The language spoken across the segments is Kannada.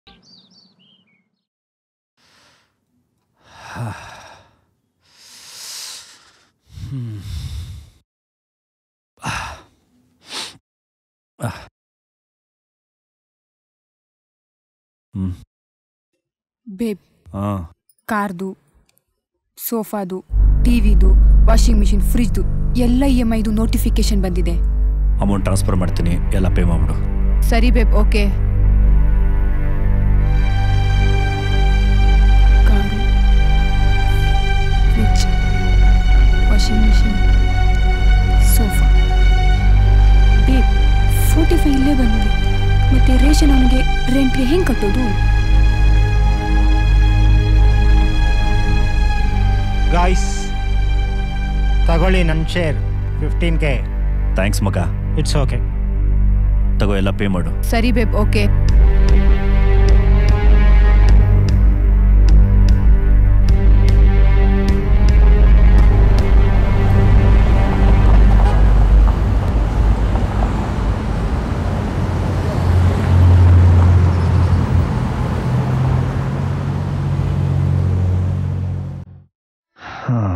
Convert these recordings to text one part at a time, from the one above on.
ಹ್ಮ್ ಬೇಬ್ ಹಾಂ ಕಾರ್ದು ಸೋಫಾದು ಟಿವಿದು ವಾಷಿಂಗ್ ಮಿಷಿನ್ ಫ್ರಿಜ್ದು ಎಲ್ಲ ಇ ಎಮ್ ಐದು ನೋಟಿಫಿಕೇಶನ್ ಬಂದಿದೆ ಅಮೌಂಟ್ ಟ್ರಾನ್ಸ್ಫರ್ ಮಾಡ್ತೀನಿ ಎಲ್ಲ ಪೇ ಮಾಡ್ಬಿಡು ಸರಿ babe okay car fridge washing machine sofa babe forty five ಇಲ್ಲೇ ಬಂದಿದೆ ಮತ್ತೆ ರೇಷನ್ ಅವನಿಗೆ ರೆಂಟ್ಗೆ ಹೆಂಗೆ ಕಟ್ಟೋದು ಗಾಯ್ಸ್ ತಗೊಳ್ಳಿ ನನ್ನ ಶೇರ್ ಫಿಫ್ಟೀನ್ ಕೆ ಥ್ಯಾಂಕ್ಸ್ ಮಗ ಇಟ್ಸ್ ಓಕೆ ತಗೋ ಎಲ್ಲ ಪೇ ಮಾಡು ಸರಿ ಬೇಬ್ ಓಕೆ ಹಾಂ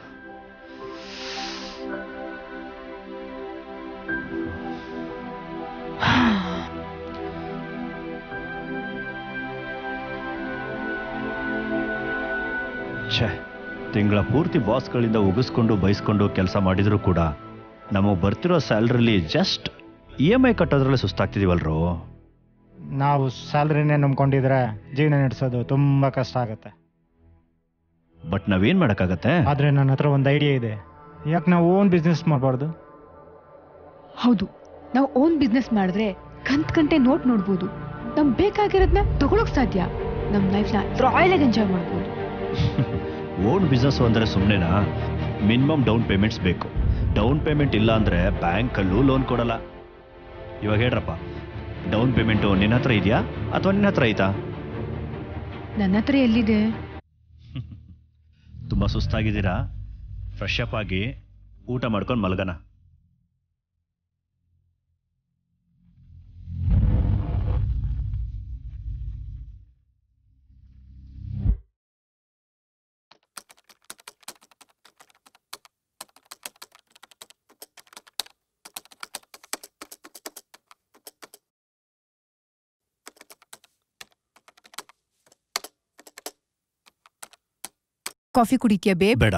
ಛೇ ತಿಂಗಳ ಪೂರ್ತಿ ಬಾಸ್ಗಳಿಂದ ಉಗಿಸ್ಕೊಂಡು ಬೈಸ್ಕೊಂಡು ಕೆಲಸ ಮಾಡಿದರೂ ಕೂಡ ನಮಗೆ ಬರ್ತಿರೋ ಸ್ಯಾಲ್ರಿಲಿ ಜಸ್ಟ್ ಇ ಎಮ್ ಐ ಕಟ್ಟೋದ್ರಲ್ಲೇ ಸುಸ್ತಾಗ್ತಿದೀವಲ್ರೋ ನಾವು ಸ್ಯಾಲ್ರಿನೇ ನಂಬ್ಕೊಂಡಿದ್ರೆ ಜೀವನ ನಡೆಸೋದು ತುಂಬ ಕಷ್ಟ ಆಗುತ್ತೆ ಬಟ್ ನಾವೇನು ಮಾಡೋಕ್ಕಾಗತ್ತೆ ಆದರೆ ನನ್ನ ಹತ್ರ ಒಂದು ಐಡಿಯಾ ಇದೆ ಯಾಕೆ ನಾವು ಓನ್ ಬಿಸ್ನೆಸ್ ಮಾಡಬಾರ್ದು ಹೌದು ನಾವು ಓನ್ ಬಿಸ್ನೆಸ್ ಮಾಡಿದ್ರೆ ಕಂತ್ ಕಂಟೆ ನೋಟ್ ನೋಡ್ಬೋದು ನಮ್ಗೆ ಬೇಕಾಗಿರೋದನ್ನ ತಗೊಳಕ್ ಸಾಧ್ಯ ನಮ್ಮ ಲೈಫ್ನ ರಾಯಲ್ ಆಗಿ ಎಂಜಾಯ್ ಮಾಡ್ಬೋದು ಓನ್ ಬಿಸ್ನೆಸ್ ಅಂದರೆ ಸುಮ್ಮನೆನಾ ಮಿನಿಮಮ್ ಡೌನ್ ಪೇಮೆಂಟ್ಸ್ ಬೇಕು ಡೌನ್ ಪೇಮೆಂಟ್ ಇಲ್ಲ ಅಂದರೆ ಬ್ಯಾಂಕಲ್ಲೂ ಲೋನ್ ಕೊಡಲ್ಲ ಇವಾಗ ಹೇಳ್ರಪ್ಪ ಡೌನ್ ಪೇಮೆಂಟು ನಿನ್ನ ಹತ್ರ ಇದೆಯಾ ಅಥವಾ ನಿನ್ನ ಹತ್ರ ಐತಾ ನನ್ನ ಹತ್ರ ಎಲ್ಲಿದೆ ತುಂಬ ಸುಸ್ತಾಗಿದ್ದೀರಾ ಫ್ರೆಶ್ ಅಪ್ ಆಗಿ ಊಟ ಮಾಡ್ಕೊಂಡು ಮಲಗನ ಕಾಫಿ ಕುಡಿತೀಯ ಬೇಬ್ ಬೇಡ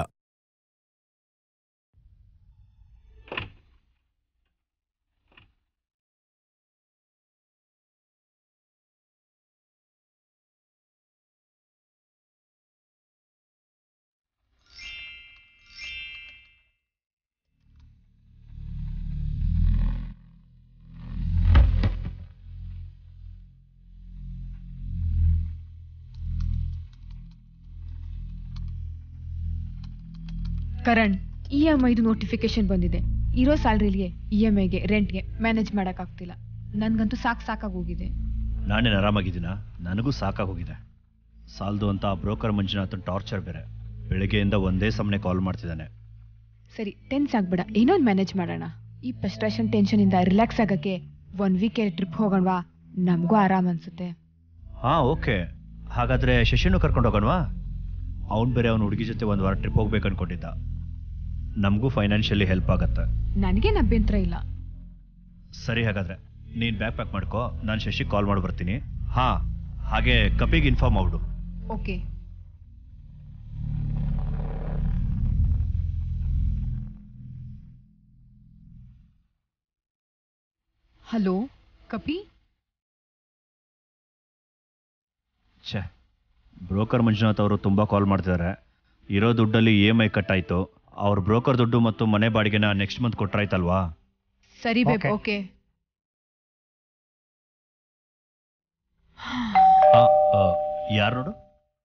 ಕರಣ್ ಇ ಎಮ್ ಐದು ನೋಟಿಫಿಕೇಶನ್ ಬಂದಿದೆ ಇರೋ ಸ್ಯಾಲ್ರಿಲಿಗೆ ಇ ಎಮ್ ಐಗೆ ರೆಂಟ್ಗೆ ಮ್ಯಾನೇಜ್ ಮಾಡೋಕ್ಕಾಗ್ತಿಲ್ಲ ನನ್ಗಂತೂ ಸಾಕು ಸಾಕಾಗೋಗಿದೆ ನಾನೇನು ಆರಾಮಾಗಿದ್ದೀನ ನನಗೂ ಸಾಕಾಗೋಗಿದೆ ಸಾಲದು ಅಂತ ಆ ಬ್ರೋಕರ್ ಮಂಜುನಾಥನ್ ಟಾರ್ಚರ್ ಬೇರೆ ಬೆಳಗ್ಗೆಯಿಂದ ಒಂದೇ ಸಮನೆ ಕಾಲ್ ಮಾಡ್ತಿದ್ದಾನೆ ಸರಿ ಟೆನ್ಸ್ ಆಗ್ಬೇಡ ಏನೋ ಒಂದು ಮ್ಯಾನೇಜ್ ಮಾಡೋಣ ಈ ಫ್ರಸ್ಟ್ರೇಷನ್ ಟೆನ್ಷನಿಂದ ರಿಲ್ಯಾಕ್ಸ್ ಆಗಕ್ಕೆ ಒನ್ ವೀಕ್ ಟ್ರಿಪ್ ಹೋಗೋಣವಾ ನಮಗೂ ಆರಾಮ್ ಅನ್ಸುತ್ತೆ ಹಾಂ ಓಕೆ ಹಾಗಾದರೆ ಶಶಿನೂ ಕರ್ಕೊಂಡು ಹೋಗೋಣವಾ ಅವ್ನು ಬೇರೆ ಅವ್ನ ಹುಡುಗಿ ಜೊತೆ ಒಂದು ವಾರ ಟ್ರಿಪ್ ಹೋಗ್ಬೇಕು ಅನ್ಕೊಂಡಿದ್ದ ನಮಗೂ ಫೈನಾನ್ಷಿಯಲಿ ಹೆಲ್ಪ್ ಆಗತ್ತೆ ನನಗೇನು ಅಭ್ಯಂತರ ಇಲ್ಲ ಸರಿ ಹಾಗಾದ್ರೆ ನೀನು ಬ್ಯಾಗ್ ಪ್ಯಾಕ್ ಮಾಡ್ಕೋ ನಾನು ಶಶಿ ಕಾಲ್ ಮಾಡಿ ಬರ್ತೀನಿ ಹಾಂ ಹಾಗೆ ಕಪಿಗೆ ಇನ್ಫಾರ್ಮ್ ಮಾಡ್ಬಿಡು ಓಕೆ ಹಲೋ ಕಪಿ ಛೇ ಬ್ರೋಕರ್ ಮಂಜುನಾಥ್ ಅವರು ತುಂಬ ಕಾಲ್ ಮಾಡ್ತಿದ್ದಾರೆ ಇರೋ ದುಡ್ಡಲ್ಲಿ ಇ ಎಮ್ ಐ ಕಟ್ಟಾಯಿತು ಅವ್ರ ಬ್ರೋಕರ್ ದುಡ್ಡು ಮತ್ತು ಮನೆ ಬಾಡಿಗೆನ ನೆಕ್ಸ್ಟ್ ಮಂತ್ ಕೊಟ್ರಾಯ್ತಲ್ವಾ ಸರಿ ಬೇಬ್ Okay. ಓಕೆ ಯಾರು ನೋಡು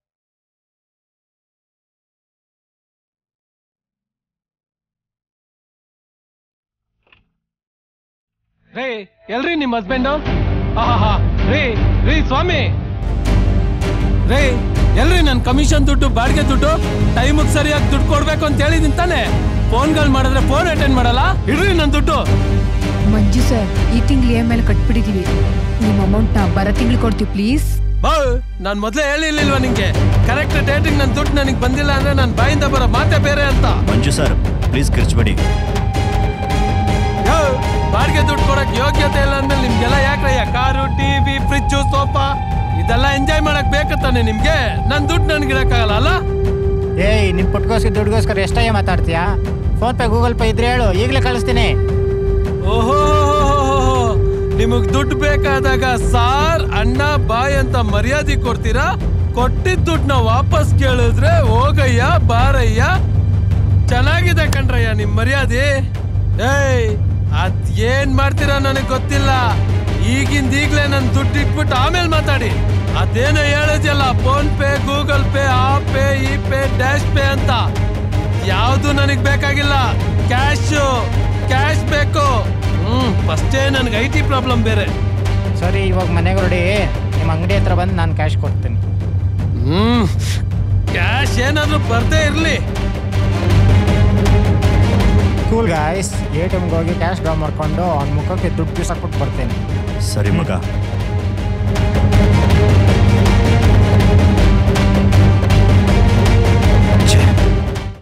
ರೇ ಎಲ್ರಿ ನಿಮ್ಮ ಹಸ್ಬೆಂಡು ಆಹಾ ರೀ ರೀ ಸ್ವಾಮಿ ರೇ ಎಲ್ರಿ ನನ್ನ ಕಮಿಷನ್ ದುಡ್ಡು ಬಾಡಿಗೆ ದುಡ್ಡು ಟೈಮಿಗೆ ಸರಿಯಾಗಿ ದುಡ್ಡು ಕೊಡ್ಬೇಕು ಅಂತ ಹೇಳಿದೀನಿ ತಾನೆ ಫೋನ್ಗಳು ಮಾಡಿದ್ರೆ ಫೋನ್ ಅಟೆಂಡ್ ಮಾಡಲ್ಲ ಇಡ್ರಿ ನನ್ನ ದುಡ್ಡು ಮಂಜು ಸರ್ ಈ ತಿಂಗಳು ಇ ಎಮ್ ಐ ಕಟ್ಬಿಟ್ಟಿದೀವಿ ನಿಮ್ಮ ಅಮೌಂಟ್ನ ಬರೋ ತಿಂಗಳು ಕೊಡ್ತೀವಿ ಪ್ಲೀಸ್ ಬಾ ನಾನ್ ಮೊದ್ಲೇ ಹೇಳಿರ್ಲಿಲ್ವಾ ನಿಂಗೆ ಕರೆಕ್ಟ್ ಡೇಟಿಂಗ್ ನನ್ ದುಡ್ಡು ನನಗೆ ಬಂದಿಲ್ಲ ಅಂದ್ರೆ ನನ್ ಬಾಯಿಂದ ಬರೋ ಮಾತೆ ಬೇರೆ ಅಂತ ಮಂಜು ಸರ್ ಪ್ಲೀಸ್ ಕಿರ್ಚ್ಬೇಡಿ ಯೋ, ಬಾಡಿಗೆ ದುಡ್ಡು ಕೊಡಕ್ ಯೋಗ್ಯತೆ ಇಲ್ಲ ಅಂದ್ಮೇಲೆ ನಿಮ್ಗೆಲ್ಲ ಯಾಕ್ರಯ್ಯ ಕಾರು ಟಿವಿ ಫ್ರಿಜ್ಜು ಸೋಫಾ ಇದೆಲ್ಲ ಎಂಜಾಯ್ ಮಾಡಕ್ ಬೇಕತ್ತಾನೆ ನಿಮ್ಗೆ ನನ್ ದುಡ್ಡು ನನ್ಗೆ ಇಡಕ್ಕಾಗಲ್ಲ ಅಲ್ಲ ಏಯ್ ನಿನ್ ಪುಟ್ಗೋಸ್ಕರ ದುಡ್ಗೋಸ್ಕರ ಎಷ್ಟಯ್ಯ ಮಾತಾಡ್ತೀಯಾ ಫೋನ್ ಪೇ ಗೂಗಲ್ ಪೇ ಇದ್ರೆ ಹೇಳು ಈಗಲೇ ಕಳಿಸ್ತೀನಿ ಓಹೋ ನಿಮಗ್ ದುಡ್ಡು ಬೇಕಾದಾಗ ಸಾರ್ ಅಣ್ಣ ಬಾಯ್ ಅಂತ ಮರ್ಯಾದೆ ಕೊಡ್ತೀರಾ ಕೊಟ್ಟಿದ್ ದುಡ್ಡನ್ನ ವಾಪಸ್ ಕೇಳಿದ್ರೆ ಹೋಗಯ್ಯ ಬಾರಯ್ಯ ಚೆನ್ನಾಗಿದೆ ಕಣ್ರಯ್ಯ ನಿಮ್ ಮರ್ಯಾದೆ ಏಯ್ ಅದ್ ಏನ್ ಮಾಡ್ತೀರಾ ನನಗ್ ಗೊತ್ತಿಲ್ಲ ಈಗಿಂದ ಈಗ್ಲೇ ನನ್ ದುಡ್ಡು ಇಟ್ಬಿಟ್ಟು ಆಮೇಲೆ ಮಾತಾಡಿ ಅದೇನೋ ಹೇಳಿದ್ಯಲ್ಲ ಫೋನ್ ಪೇ ಗೂಗಲ್ ಪೇ ಆ ಪೇ ಈ ಪೇ ಡ್ಯಾಶ್ ಪೇ ಅಂತ ಯಾವುದು ನನಗ್ ಬೇಕಾಗಿಲ್ಲ ಕ್ಯಾಶ್ ಕ್ಯಾಶ್ ಬೇಕು ಹ್ಮ್ ಫಸ್ಟೇ ನನಗೆ ಐ ಟಿ ಪ್ರಾಬ್ಲಮ್ ಬೇರೆ ಸರಿ ಇವಾಗ ಮನೆಗೆ ಹೊರಡಿ ನಿಮ್ಮ ಅಂಗಡಿ ಹತ್ರ ಬಂದು ನಾನು ಕ್ಯಾಶ್ ಕೊಡ್ತೀನಿ ಹ್ಮ್ ಕ್ಯಾಶ್ ಏನಾದ್ರೂ ಬರ್ದೇ ಇರ್ಲಿ ಕೂಲ್ ಗಾಯ್ಸ್ ಎ ಟಿ ಎಮ್ಗೆ ಹೋಗಿ ಕ್ಯಾಶ್ ಡ್ರಾ ಮಾಡ್ಕೊಂಡು ಅವ್ನ ಮುಖಕ್ಕೆ ದುಡ್ಡು ಬೀಸಕ್ಬಿಟ್ಟು ಬರ್ತೀನಿ ಸರಿ ಮಗ